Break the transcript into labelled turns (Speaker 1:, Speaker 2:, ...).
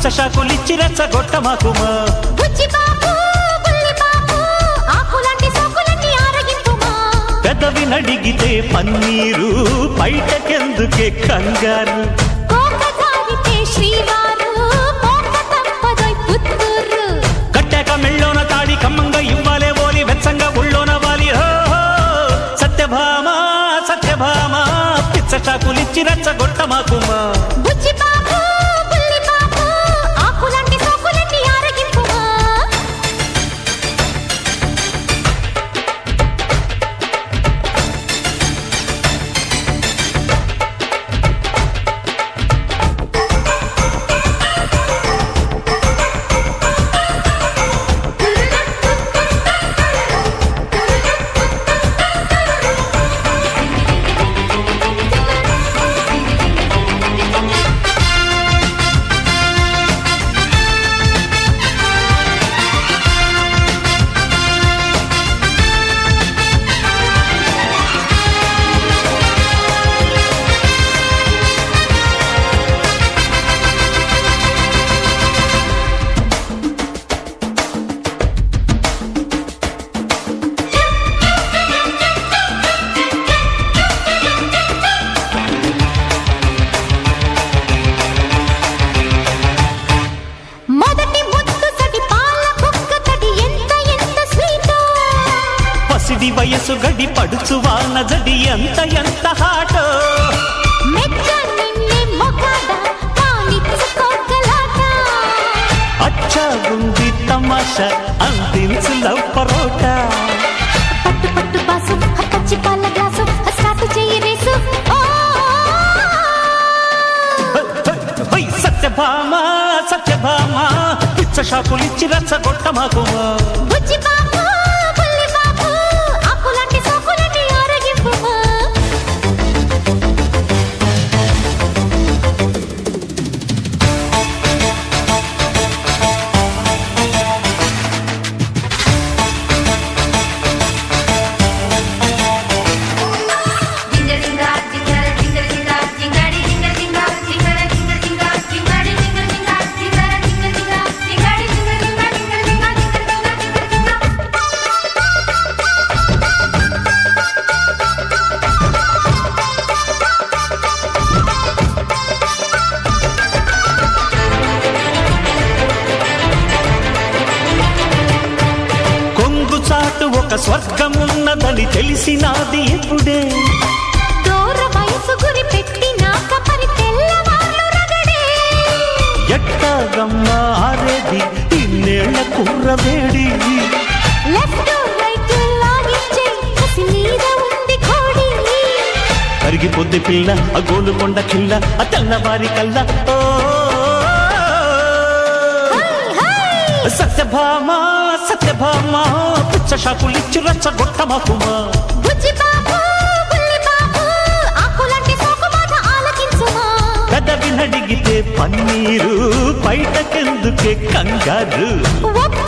Speaker 1: పిచ్చ షాకులిచ్చి రెచ్చగొట్టమాకుమా
Speaker 2: బుజ్జి బాబు బుల్లి బాబు ఆకులాంటి సోకులన్నీ ఆరగింపుమా
Speaker 1: పెదవి నడిగితే పన్నీరు బయటకెందుకే కంగారు
Speaker 2: కోక జారితే శ్రీవారు మోక తప్పదోయ్ పుత్తూరు
Speaker 1: కట్టాక మెళ్ళోన తాడి కమ్మంగా ఇవ్వాలే ఓలి వెచ్చంగా ఉళ్ళోన వాలి హో హో. సత్యభామ సత్యభామ పిచ్చ షాకులిచ్చి రెచ్చగొట్టమాకుమా
Speaker 2: బుజ్జి బాబు బుల్లి బాబు ఆకులాంటి సోకులన్నీ ఆరగింపుమా మొదటి ముద్దు సడి పాల బుక్క తడి ఎంత ఎంత స్వీటో
Speaker 1: పసిడి వయసు గడి పడుచు వాన జడి ఎంత ఎంత హాటో
Speaker 2: మెచ్చ నిన్నే మొగాడ పాలిచ్చుకోగలాట
Speaker 1: అచ్చాగుంది తమాషా అందించు లవ్ పరోటా
Speaker 2: పట్టు పట్టు బాసు ఆ పచ్చి పాల గ్లాసు ఆ స్టార్ట్ చెయ్యి రేసు ఓ
Speaker 1: హై సత్యభామ సత్యభామ పిచ్చ షాకులిచ్చి రెచ్చగొట్టమాకుమా
Speaker 2: బుజ్జి బాబు బుల్లి బాబు ఆకులాంటి సోకులన్నీ ఆరగింపుమా
Speaker 3: Jingle jingle jingle jingle jingle jingadi jingle jingle jingle jingle jingle jingadi jingle jingle jingle jingle jingle jingadi jingle jingle jingle jingle jingle jingle jingle
Speaker 1: కొంగు చాటు ఒక స్వర్గమున్నదని తెలిసినాది ఎప్పుడే
Speaker 2: దూర వయసు గురి పెట్టినాక పరి తెల్లవాళ్ళు రగడే
Speaker 1: ఎట్టాగమ్మ ఆరేది ఇన్నేళ్ల కుర్రవేడి
Speaker 2: లెఫ్ట్ రైట్ లాగించే కసి మీద ఉంది కోడి
Speaker 1: కరిగిపోద్ది పిల్ల ఆ గోలుకొండ కిల్ల ఆ తెల్లవారి కల్ల ఓ
Speaker 2: హై హై
Speaker 1: సత్యభామ సత్యభామ పిచ్చ షాకులిచ్చి రెచ్చగొట్టమాకుమా
Speaker 2: బుజ్జి బాబు బుల్లి బాబు ఆకులాంటి సోకు మాట ఆలకించుమా
Speaker 1: పెదవి నడిగితే పన్నీరు బయటకెందుకే కంగారు
Speaker 2: ఒక్క